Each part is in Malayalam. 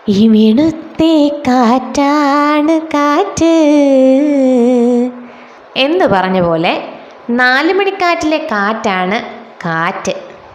ഇവിടുത്തെ കാറ്റാണ് കാറ്റ് എന്ന് പറഞ്ഞ പോലെ നാല് മണിക്കാറ്റിലെ കാറ്റാണ് കാറ്റ്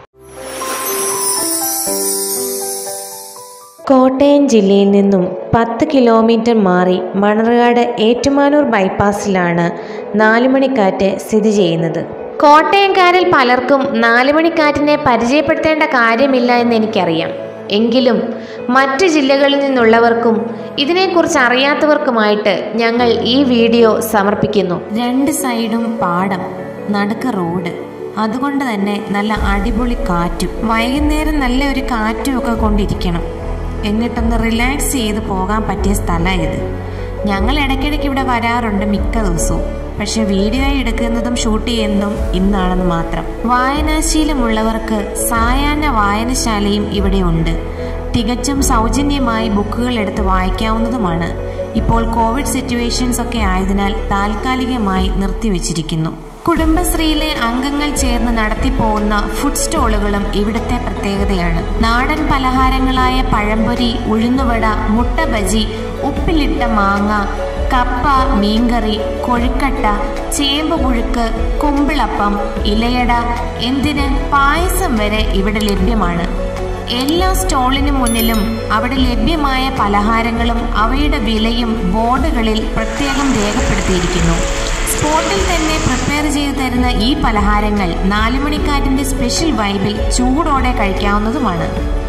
കോട്ടയം ജില്ലയിൽ നിന്നും പത്ത് കിലോമീറ്റർ മാറി മണർകാട് ഏറ്റുമാനൂർ ബൈപ്പാസിലാണ് നാലുമണിക്കാറ്റ് സ്ഥിതി ചെയ്യുന്നത് കോട്ടയംകാരിൽ പലർക്കും നാലുമണിക്കാറ്റിനെ പരിചയപ്പെടുത്തേണ്ട കാര്യമില്ല എന്ന് എനിക്കറിയാം എങ്കിലും മറ്റ് ജില്ലകളിൽ നിന്നുള്ളവർക്കും ഇതിനെക്കുറിച്ച് അറിയാത്തവർക്കുമായിട്ട് ഞങ്ങൾ ഈ വീഡിയോ സമർപ്പിക്കുന്നു രണ്ട് സൈഡും പാടം നടുക്ക് റോഡ് അതുകൊണ്ട് തന്നെ നല്ല അടിപൊളി കാറ്റും വൈകുന്നേരം നല്ല ഒരു കാറ്റും ഒക്കെ കൊണ്ടിരിക്കണം എന്നിട്ടൊന്ന് റിലാക്സ് ചെയ്ത് പോകാൻ പറ്റിയ സ്ഥലമാണ് ഇത് ഞങ്ങൾ ഇടയ്ക്കിടയ്ക്ക് ഇവിടെ വരാറുണ്ട് മിക്ക ദിവസവും പക്ഷെ വീഡിയോ എടുക്കുന്നതും ഷൂട്ട് ചെയ്യുന്നതും ഇന്നാണെന്ന് മാത്രം വായനാശീലമുള്ളവർക്ക് സായാഹ്ന വായനശാലയും ഇവിടെ ഉണ്ട് തികച്ചും സൗജന്യമായി ബുക്കുകൾ എടുത്ത് വായിക്കാവുന്നതുമാണ് ഇപ്പോൾ കോവിഡ് സിറ്റുവേഷൻസ് ഒക്കെ ആയതിനാൽ താൽക്കാലികമായി നിർത്തിവെച്ചിരിക്കുന്നു കുടുംബശ്രീയിലെ അംഗങ്ങൾ ചേർന്ന് നടത്തിപ്പോകുന്ന ഫുഡ് സ്റ്റോളുകളും ഇവിടുത്തെ പ്രത്യേകതയാണ് നാടൻ പലഹാരങ്ങളായ പഴംപൊരി ഉഴുന്നുവട മുട്ട ബജി ഉപ്പിലിട്ട മാങ്ങ കപ്പ മീൻകറി കൊഴുക്കട്ട ചേമ്പ് പുഴുക്ക് കുമ്പിളപ്പം ഇലയട എന്തിന് പായസം വരെ ഇവിടെ ലഭ്യമാണ് എല്ലാ സ്റ്റോളിനു മുന്നിലും അവിടെ ലഭ്യമായ പലഹാരങ്ങളും അവയുടെ വിലയും ബോർഡുകളിൽ പ്രത്യേകം രേഖപ്പെടുത്തിയിരിക്കുന്നു സ്പോട്ടിൽ തന്നെ പ്രിപ്പയർ ചെയ്തു തരുന്ന ഈ പലഹാരങ്ങൾ നാലുമണിക്കാറ്റിന്റെ സ്പെഷ്യൽ വൈബിൽ ചൂടോടെ കഴിക്കാവുന്നതുമാണ്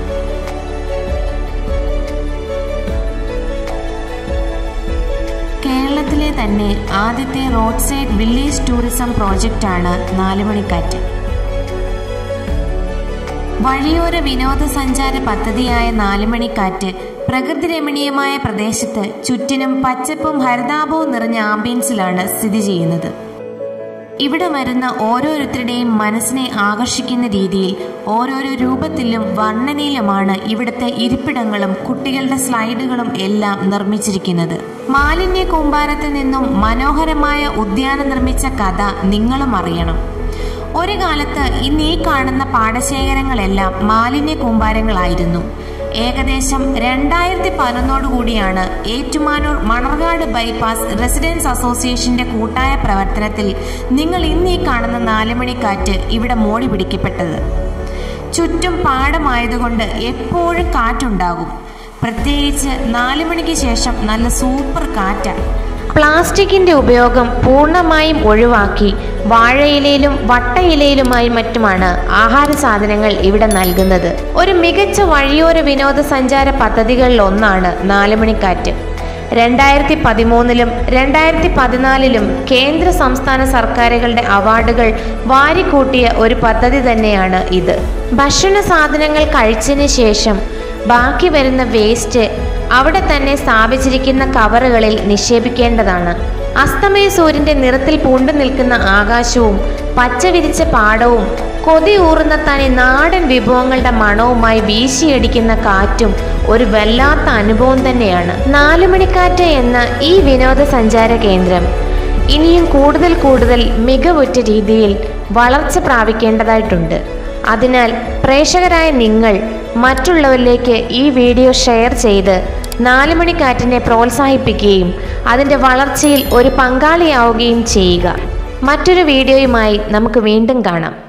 കേരളത്തിലെ തന്നെ ആദ്യത്തെ റോഡ് സൈഡ് വില്ലേജ് ടൂറിസം പ്രോജക്റ്റാണ് നാലുമണിക്കാറ്റ് വഴിയോര വിനോദസഞ്ചാര പദ്ധതിയായ നാലുമണിക്കാറ്റ് പ്രകൃതി രമണീയമായ പ്രദേശത്ത് ചുറ്റിനും പച്ചപ്പും ഹരിതാപവും നിറഞ്ഞ ആംബിയൻസിലാണ് സ്ഥിതി ചെയ്യുന്നത് ഇവിടെ വരുന്ന ഓരോരുത്തരുടെയും മനസ്സിനെ ആകർഷിക്കുന്ന രീതിയിൽ ഓരോരോ രൂപത്തിലും വർണ്ണനയിലുമാണ് ഇവിടുത്തെ ഇരിപ്പിടങ്ങളും കുട്ടികളുടെ സ്ലൈഡുകളും എല്ലാം നിർമ്മിച്ചിരിക്കുന്നത് മാലിന്യ കൂമ്പാരത്തിൽ നിന്നും മനോഹരമായ ഉദ്യാനം നിർമ്മിച്ച കഥ നിങ്ങളും അറിയണം ഒരു കാലത്ത് ഇന്ന് ഈ കാണുന്ന പാടശേഖരങ്ങളെല്ലാം മാലിന്യ കൂമ്പാരങ്ങളായിരുന്നു ഏകദേശം രണ്ടായിരത്തി പതിനൊന്നോട് കൂടിയാണ് ഏറ്റുമാനൂർ മണർകാട് ബൈപ്പാസ് റെസിഡൻസ് അസോസിയേഷന്റെ കൂട്ടായ പ്രവർത്തനത്തിൽ നിങ്ങൾ ഇന്ന് ഈ കാണുന്ന നാലുമണിക്കാറ്റ് ഇവിടെ മോടി പിടിക്കപ്പെട്ടത് ചുറ്റും പാടമായതുകൊണ്ട് എപ്പോഴും കാറ്റുണ്ടാകും പ്രത്യേകിച്ച് നാലു മണിക്ക് ശേഷം നല്ല സൂപ്പർ കാറ്റാണ് പ്ലാസ്റ്റിക്കിന്റെ ഉപയോഗം പൂർണ്ണമായും ഒഴിവാക്കി വാഴയിലയിലും വട്ടയിലയിലുമായി മറ്റുമാണ് ആഹാര സാധനങ്ങൾ ഇവിടെ നൽകുന്നത് ഒരു മികച്ച വഴിയോര വിനോദസഞ്ചാര പദ്ധതികളിൽ ഒന്നാണ് നാലുമണിക്കാറ്റ് രണ്ടായിരത്തി പതിമൂന്നിലും രണ്ടായിരത്തി പതിനാലിലും കേന്ദ്ര സംസ്ഥാന സർക്കാരുകളുടെ അവാർഡുകൾ വാരിക്കൂട്ടിയ ഒരു പദ്ധതി തന്നെയാണ് ഇത് ഭക്ഷണ സാധനങ്ങൾ കഴിച്ചതിന് ശേഷം ബാക്കി വരുന്ന വേസ്റ്റ് അവിടെ തന്നെ സ്ഥാപിച്ചിരിക്കുന്ന കവറുകളിൽ നിക്ഷേപിക്കേണ്ടതാണ് അസ്തമയ സൂര്യന്റെ നിറത്തിൽ പൂണ്ടു നിൽക്കുന്ന ആകാശവും പച്ച വിരിച്ച പാടവും കൊതി ഊറുന്ന തനി നാടൻ വിഭവങ്ങളുടെ മണവുമായി വീശിയടിക്കുന്ന കാറ്റും ഒരു വല്ലാത്ത അനുഭവം തന്നെയാണ് നാലുമണിക്കാറ്റ് എന്ന ഈ വിനോദസഞ്ചാര കേന്ദ്രം ഇനിയും കൂടുതൽ കൂടുതൽ മികവുറ്റ രീതിയിൽ വളർച്ച പ്രാപിക്കേണ്ടതായിട്ടുണ്ട് അതിനാൽ പ്രേക്ഷകരായ നിങ്ങൾ മറ്റുള്ളവരിലേക്ക് ഈ വീഡിയോ ഷെയർ ചെയ്ത് നാലുമണിക്കാറ്റിനെ പ്രോത്സാഹിപ്പിക്കുകയും അതിൻ്റെ വളർച്ചയിൽ ഒരു പങ്കാളിയാവുകയും ചെയ്യുക മറ്റൊരു വീഡിയോയുമായി നമുക്ക് വീണ്ടും കാണാം